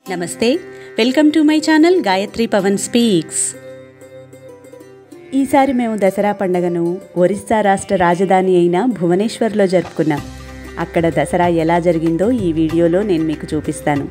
నమస్తే welcome to my channel Gayatri Pavan speaks ఈసారి మేము దసరా పండగను ఒరిస్సా రాష్ట్ర రాజధాని అయిన భువనేశ్వర్లో జరుపుకున్నాం అక్కడ దసరా ఎలా జరిగిందో ఈ వీడియోలో నేను మీకు చూపిస్తాను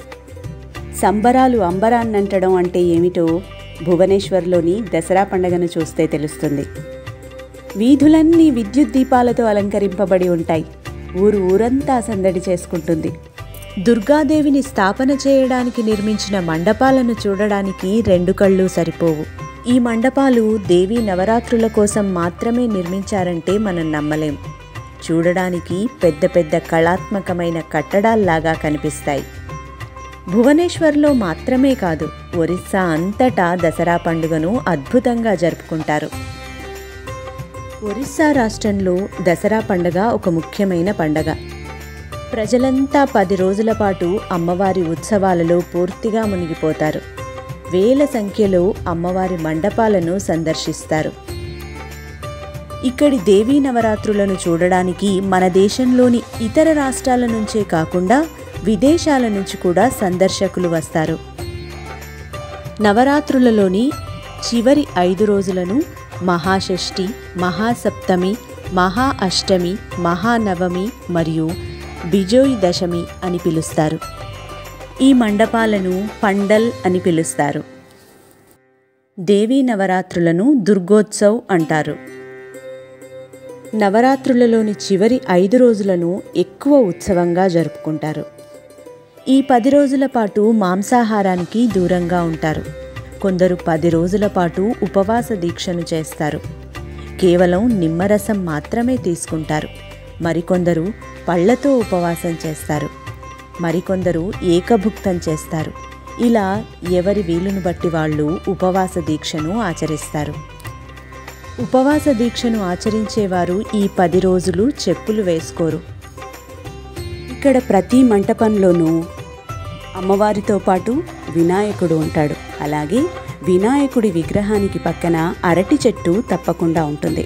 సంబరాలు అంబరాన్నంటడం అంటే ఏమిటో భువనేశ్వర్లోని దసరా పండగను చూస్తే తెలుస్తుంది వీధులన్నీ విద్యుత్ దీపాలతో అలంకరింపబడి ఉంటాయి ఊరు ఊరంతా సందడి చేసుకుంటుంది దుర్గాదేవిని స్థాపన చేయడానికి నిర్మించిన మండపాలను చూడడానికి రెండు కళ్ళు సరిపోవు ఈ మండపాలు దేవీ నవరాత్రుల కోసం మాత్రమే నిర్మించారంటే మనం నమ్మలేం చూడడానికి పెద్ద పెద్ద కళాత్మకమైన కట్టడాల్లాగా కనిపిస్తాయి భువనేశ్వర్లో మాత్రమే కాదు ఒరిస్సా అంతటా దసరా పండుగను అద్భుతంగా జరుపుకుంటారు ఒరిస్సా రాష్ట్రంలో దసరా పండగ ఒక ముఖ్యమైన పండగ ప్రజలంతా పది రోజుల పాటు అమ్మవారి ఉత్సవాలలో పూర్తిగా మునిగిపోతారు వేల సంఖ్యలో అమ్మవారి మండపాలను సందర్శిస్తారు ఇక్కడి దేవీ నవరాత్రులను చూడడానికి మన దేశంలోని ఇతర రాష్ట్రాల నుంచే కాకుండా విదేశాల నుంచి కూడా సందర్శకులు వస్తారు నవరాత్రులలోని చివరి ఐదు రోజులను మహాషష్ఠి మహాసప్తమి మహా అష్టమి మహానవమి మరియు బిజోయ్ దశమి అని పిలుస్తారు ఈ మండపాలను పండల్ అని పిలుస్తారు దేవీ నవరాత్రులను దుర్గోత్సవ్ అంటారు నవరాత్రులలోని చివరి ఐదు రోజులను ఎక్కువ ఉత్సవంగా జరుపుకుంటారు ఈ పది రోజుల పాటు మాంసాహారానికి దూరంగా ఉంటారు కొందరు పది రోజుల పాటు ఉపవాస దీక్షను చేస్తారు కేవలం నిమ్మరసం మాత్రమే తీసుకుంటారు మరికొందరు పళ్లతో ఉపవాసం చేస్తారు మరికొందరు ఏకభుక్తం చేస్తారు ఇలా ఎవరి వీలును బట్టి వాళ్ళు ఉపవాస దీక్షను ఆచరిస్తారు ఉపవాస దీక్షను ఆచరించేవారు ఈ పది రోజులు చెప్పులు వేసుకోరు ఇక్కడ ప్రతి మంటపంలోనూ అమ్మవారితో పాటు వినాయకుడు ఉంటాడు అలాగే వినాయకుడి విగ్రహానికి పక్కన అరటి చెట్టు తప్పకుండా ఉంటుంది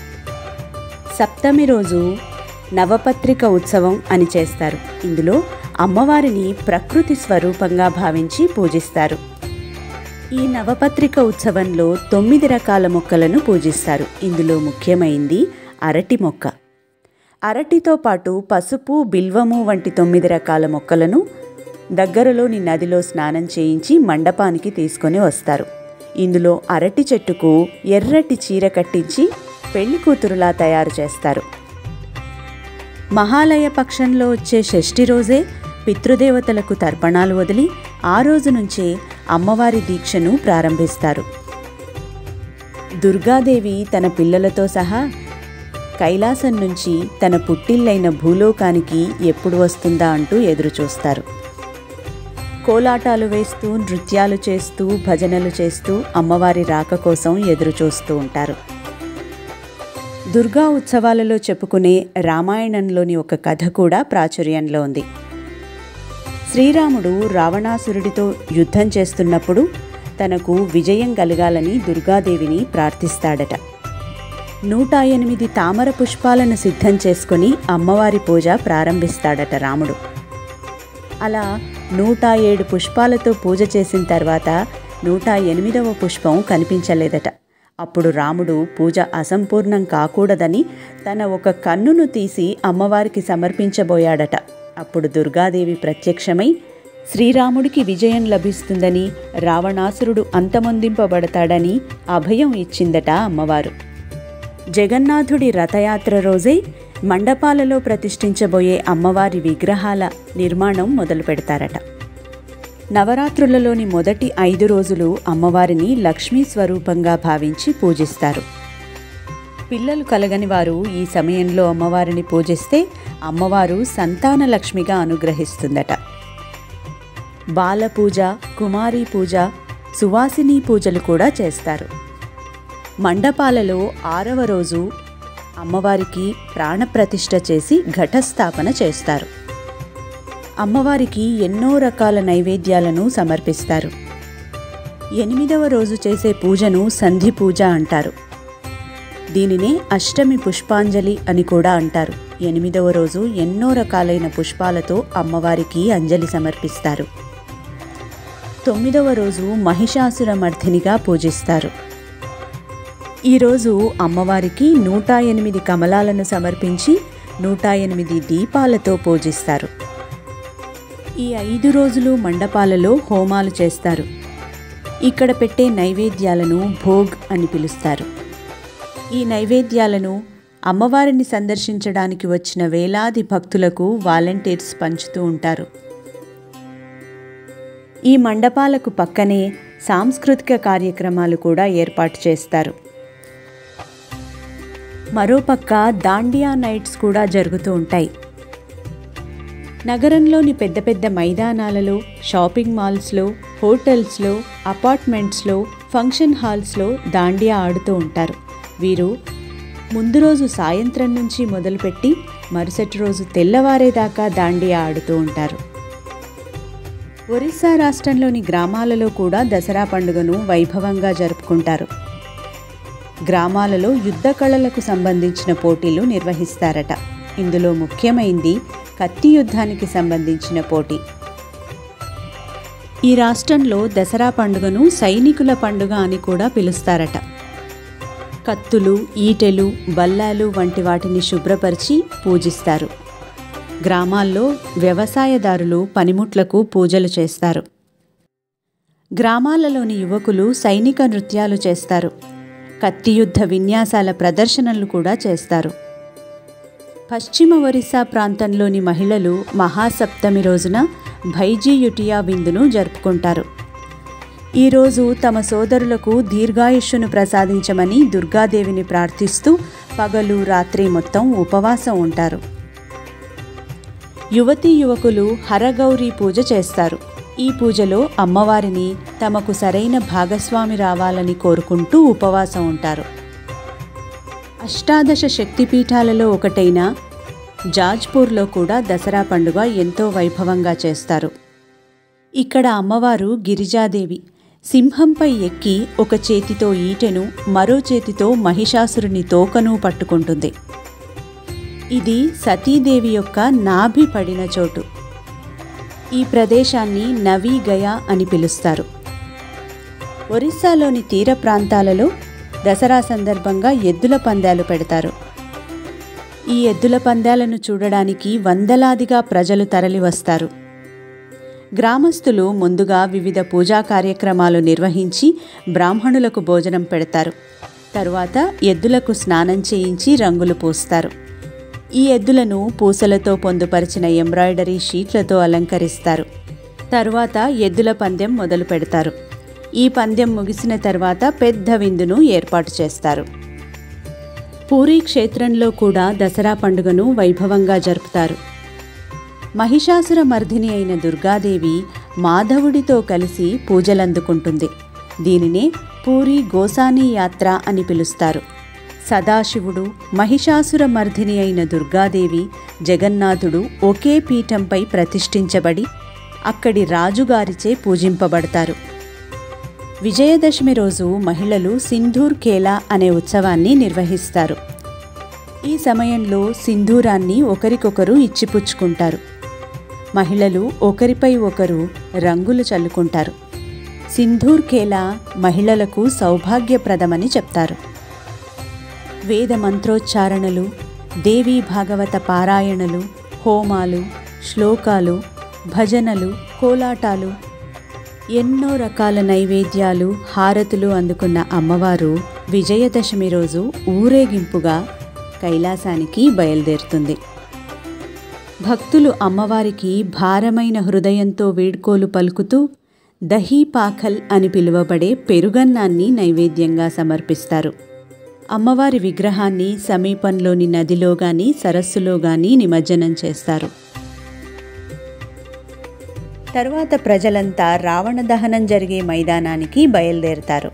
సప్తమి రోజు నవపత్రిక ఉత్సవం అని చేస్తారు ఇందులో అమ్మవారిని ప్రకృతి స్వరూపంగా భావించి పూజిస్తారు ఈ నవపత్రిక ఉత్సవంలో తొమ్మిది రకాల మొక్కలను పూజిస్తారు ఇందులో ముఖ్యమైంది అరటి మొక్క అరటితో పాటు పసుపు బిల్వము వంటి తొమ్మిది రకాల మొక్కలను దగ్గరలోని నదిలో స్నానం చేయించి మండపానికి తీసుకొని వస్తారు ఇందులో అరటి చెట్టుకు ఎర్రటి చీర కట్టించి పెళ్లి కూతురులా తయారు చేస్తారు మహాలయ పక్షంలో వచ్చే షష్ఠి రోజే పితృదేవతలకు తర్పణాలు వదిలి ఆ రోజు నుంచే అమ్మవారి దీక్షను ప్రారంభిస్తారు దుర్గాదేవి తన పిల్లలతో సహా కైలాసం నుంచి తన పుట్టిల్లైన భూలోకానికి ఎప్పుడు వస్తుందా అంటూ ఎదురుచూస్తారు కోలాటాలు వేస్తూ నృత్యాలు చేస్తూ భజనలు చేస్తూ అమ్మవారి రాక కోసం ఎదురుచూస్తూ ఉంటారు దుర్గా ఉత్సవాలలో చెప్పుకునే రామాయణంలోని ఒక కథ కూడా ప్రాచుర్యంలో ఉంది శ్రీరాముడు రావణాసురుడితో యుద్ధం చేస్తున్నప్పుడు తనకు విజయం కలగాలని దుర్గాదేవిని ప్రార్థిస్తాడట నూట ఎనిమిది తామర పుష్పాలను సిద్ధం చేసుకుని అమ్మవారి పూజ ప్రారంభిస్తాడట రాముడు అలా నూట ఏడు పుష్పాలతో పూజ చేసిన తర్వాత నూట ఎనిమిదవ పుష్పం కనిపించలేదట అప్పుడు రాముడు పూజ అసంపూర్ణం కాకూడదని తన ఒక కన్నును తీసి అమ్మవారికి సమర్పించబోయాడట అప్పుడు దుర్గాదేవి ప్రత్యక్షమై శ్రీరాముడికి విజయం లభిస్తుందని రావణాసురుడు అంతమొందింపబడతాడని అభయం ఇచ్చిందట అమ్మవారు జగన్నాథుడి రథయాత్ర రోజే మండపాలలో ప్రతిష్ఠించబోయే అమ్మవారి విగ్రహాల నిర్మాణం మొదలు పెడతారట నవరాత్రులలోని మొదటి ఐదు రోజులు అమ్మవారిని లక్ష్మీ స్వరూపంగా భావించి పూజిస్తారు పిల్లలు కలగని వారు ఈ సమయంలో అమ్మవారిని పూజిస్తే అమ్మవారు సంతాన లక్ష్మిగా అనుగ్రహిస్తుందట బాల పూజ కుమారీ పూజ సువాసిని పూజలు కూడా చేస్తారు మండపాలలో ఆరవ రోజు అమ్మవారికి ప్రాణప్రతిష్ఠ చేసి ఘటస్థాపన చేస్తారు అమ్మవారికి ఎన్నో రకాల నైవేద్యాలను సమర్పిస్తారు ఎనిమిదవ రోజు చేసే పూజను సంధి పూజ అంటారు దీనినే అష్టమి పుష్పాంజలి అని కూడా అంటారు ఎనిమిదవ రోజు ఎన్నో రకాలైన పుష్పాలతో అమ్మవారికి అంజలి సమర్పిస్తారు తొమ్మిదవ రోజు మహిషాసుర మర్ధినిగా పూజిస్తారు ఈరోజు అమ్మవారికి నూట ఎనిమిది కమలాలను సమర్పించి నూట ఎనిమిది దీపాలతో పూజిస్తారు ఈ ఐదు రోజులు మండపాలలో హోమాలు చేస్తారు ఇక్కడ పెట్టే నైవేద్యాలను భోగ్ అని పిలుస్తారు ఈ నైవేద్యాలను అమ్మవారిని సందర్శించడానికి వచ్చిన వేలాది భక్తులకు వాలంటీర్స్ పంచుతూ ఉంటారు ఈ మండపాలకు పక్కనే సాంస్కృతిక కార్యక్రమాలు కూడా ఏర్పాటు చేస్తారు మరోపక్క దాండియా నైట్స్ కూడా జరుగుతూ ఉంటాయి నగరంలోని పెద్ద పెద్ద మైదానాలలో షాపింగ్ మాల్స్లో హోటల్స్లో అపార్ట్మెంట్స్లో ఫంక్షన్ హాల్స్లో దాండియా ఆడుతూ ఉంటారు వీరు ముందు రోజు సాయంత్రం నుంచి మొదలుపెట్టి మరుసటి రోజు తెల్లవారేదాకా దాండియా ఆడుతూ ఉంటారు ఒరిస్సా రాష్ట్రంలోని గ్రామాలలో కూడా దసరా పండుగను వైభవంగా జరుపుకుంటారు గ్రామాలలో యుద్ధ కళలకు సంబంధించిన పోటీలు నిర్వహిస్తారట ఇందులో ముఖ్యమైంది కత్తి యుద్ధానికి సంబంధించిన పోటీ ఈ రాష్ట్రంలో దసరా పండుగను సైనికుల పండుగ అని కూడా పిలుస్తారట కత్తులు ఈటెలు బల్లాలు వంటి వాటిని శుభ్రపరిచి పూజిస్తారు గ్రామాల్లో వ్యవసాయదారులు పనిముట్లకు పూజలు చేస్తారు గ్రామాలలోని యువకులు సైనిక నృత్యాలు చేస్తారు కత్తి యుద్ధ విన్యాసాల ప్రదర్శనలు కూడా చేస్తారు పశ్చిమ ఒరిస్సా ప్రాంతంలోని మహిళలు మహాసప్తమి రోజున భైజీ యుటియా విందును జరుపుకుంటారు ఈరోజు తమ సోదరులకు దీర్ఘాయుష్యును ప్రసాదించమని దుర్గాదేవిని ప్రార్థిస్తూ పగలు రాత్రి మొత్తం ఉపవాసం ఉంటారు యువతీ యువకులు హరగౌరీ పూజ చేస్తారు ఈ పూజలో అమ్మవారిని తమకు సరైన భాగస్వామి రావాలని కోరుకుంటూ ఉపవాసం ఉంటారు అష్టాదశ శక్తిపీఠాలలో ఒకటైన జాజ్పూర్లో కూడా దసరా పండుగ ఎంతో వైభవంగా చేస్తారు ఇక్కడ అమ్మవారు గిరిజాదేవి సింహంపై ఎక్కి ఒక చేతితో ఈటెను మరో చేతితో మహిషాసురుని తోకను పట్టుకుంటుంది ఇది సతీదేవి యొక్క నాభి పడిన చోటు ఈ ప్రదేశాన్ని నవీ గయా అని పిలుస్తారు ఒరిస్సాలోని తీర ప్రాంతాలలో దసరా సందర్భంగా ఎద్దుల పందాలు పెడతారు ఈ ఎద్దుల పందాలను చూడడానికి వందలాదిగా ప్రజలు తరలివస్తారు గ్రామస్తులు ముందుగా వివిధ పూజా కార్యక్రమాలు నిర్వహించి బ్రాహ్మణులకు భోజనం పెడతారు తరువాత ఎద్దులకు స్నానం చేయించి రంగులు పూస్తారు ఈ ఎద్దులను పూసలతో పొందుపరిచిన ఎంబ్రాయిడరీ షీట్లతో అలంకరిస్తారు తరువాత ఎద్దుల పందెం మొదలు పెడతారు ఈ పందెం ముగిసిన తర్వాత పెద్ద విందును ఏర్పాటు చేస్తారు పూరీ క్షేత్రంలో కూడా దసరా పండుగను వైభవంగా జరుపుతారు మహిషాసుర మర్దిని అయిన దుర్గాదేవి మాధవుడితో కలిసి పూజలందుకుంటుంది దీనినే పూరి గోసాని యాత్ర అని పిలుస్తారు సదాశివుడు మహిషాసుర మర్దిని అయిన దుర్గాదేవి జగన్నాథుడు ఒకే పీఠంపై ప్రతిష్ఠించబడి అక్కడి రాజుగారిచే పూజింపబడతారు విజయదశమి రోజు మహిళలు సింధూర్ కేలా అనే ఉత్సవాన్ని నిర్వహిస్తారు ఈ సమయంలో సింధూరాన్ని ఒకరికొకరు ఇచ్చిపుచ్చుకుంటారు మహిళలు ఒకరిపై ఒకరు రంగులు చల్లుకుంటారు సింధూర్ కేలా మహిళలకు సౌభాగ్యప్రదమని చెప్తారు వేద మంత్రోచ్చారణలు దేవీ భాగవత పారాయణలు హోమాలు శ్లోకాలు భజనలు కోలాటాలు ఎన్నో రకాల నైవేద్యాలు హారతులు అందుకున్న అమ్మవారు విజయదశమి రోజు ఊరేగింపుగా కైలాసానికి బయలుదేరుతుంది భక్తులు అమ్మవారికి భారమైన హృదయంతో వీడ్కోలు పలుకుతూ దహీ పాఖల్ అని పిలువబడే పెరుగన్నాన్ని నైవేద్యంగా సమర్పిస్తారు అమ్మవారి విగ్రహాన్ని సమీపంలోని నదిలో గాని సరస్సులో గాని నిమజ్జనం చేస్తారు తరువాత ప్రజలంతా రావణ దహనం జరిగే మైదానానికి బయలుదేరతారు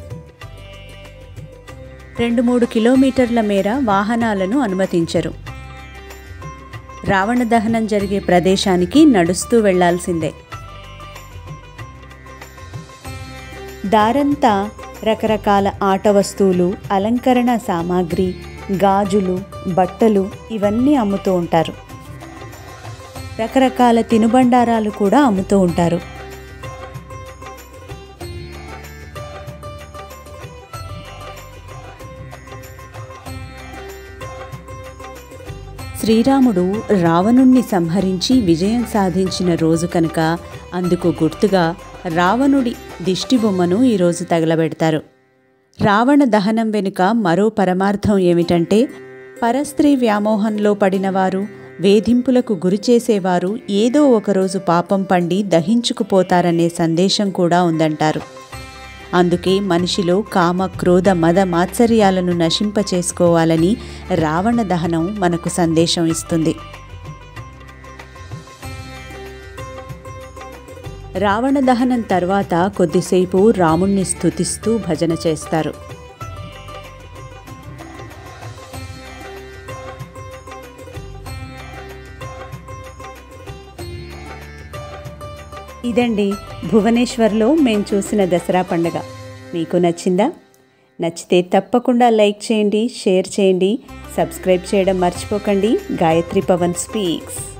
రెండు మూడు కిలోమీటర్ల మేర వాహనాలను అనుమతించరు రావణ దహనం జరిగే ప్రదేశానికి నడుస్తూ వెళ్లాల్సిందే దారంతా రకరకాల ఆట వస్తువులు అలంకరణ సామాగ్రి గాజులు బట్టలు ఇవన్నీ అమ్ముతూ ఉంటారు రకరకాల తినుబండారాలు కూడా అమ్ముతూ ఉంటారు శ్రీరాముడు రావణుణ్ణి సంహరించి విజయం సాధించిన రోజు కనుక అందుకు గుర్తుగా రావణుడి దిష్టి బొమ్మను ఈరోజు తగలబెడతారు రావణ దహనం వెనుక మరో పరమార్థం ఏమిటంటే పరస్త్రీ వ్యామోహంలో పడినవారు వేధింపులకు గురిచేసేవారు ఏదో ఒకరోజు పాపం పండి దహించుకుపోతారనే సందేశం కూడా ఉందంటారు అందుకే మనిషిలో కామ క్రోధ మద మాత్సర్యాలను నశింపచేసుకోవాలని రావణ దహనం మనకు సందేశం ఇస్తుంది రావణ దహనం తర్వాత కొద్దిసేపు రాముణ్ణి స్తుతిస్తూ భజన చేస్తారు ఇదండి భువనేశ్వర్లో మేము చూసిన దసరా పండుగ మీకు నచ్చిందా నచ్చితే తప్పకుండా లైక్ చేయండి షేర్ చేయండి సబ్స్క్రైబ్ చేయడం మర్చిపోకండి గాయత్రి పవన్ స్పీక్స్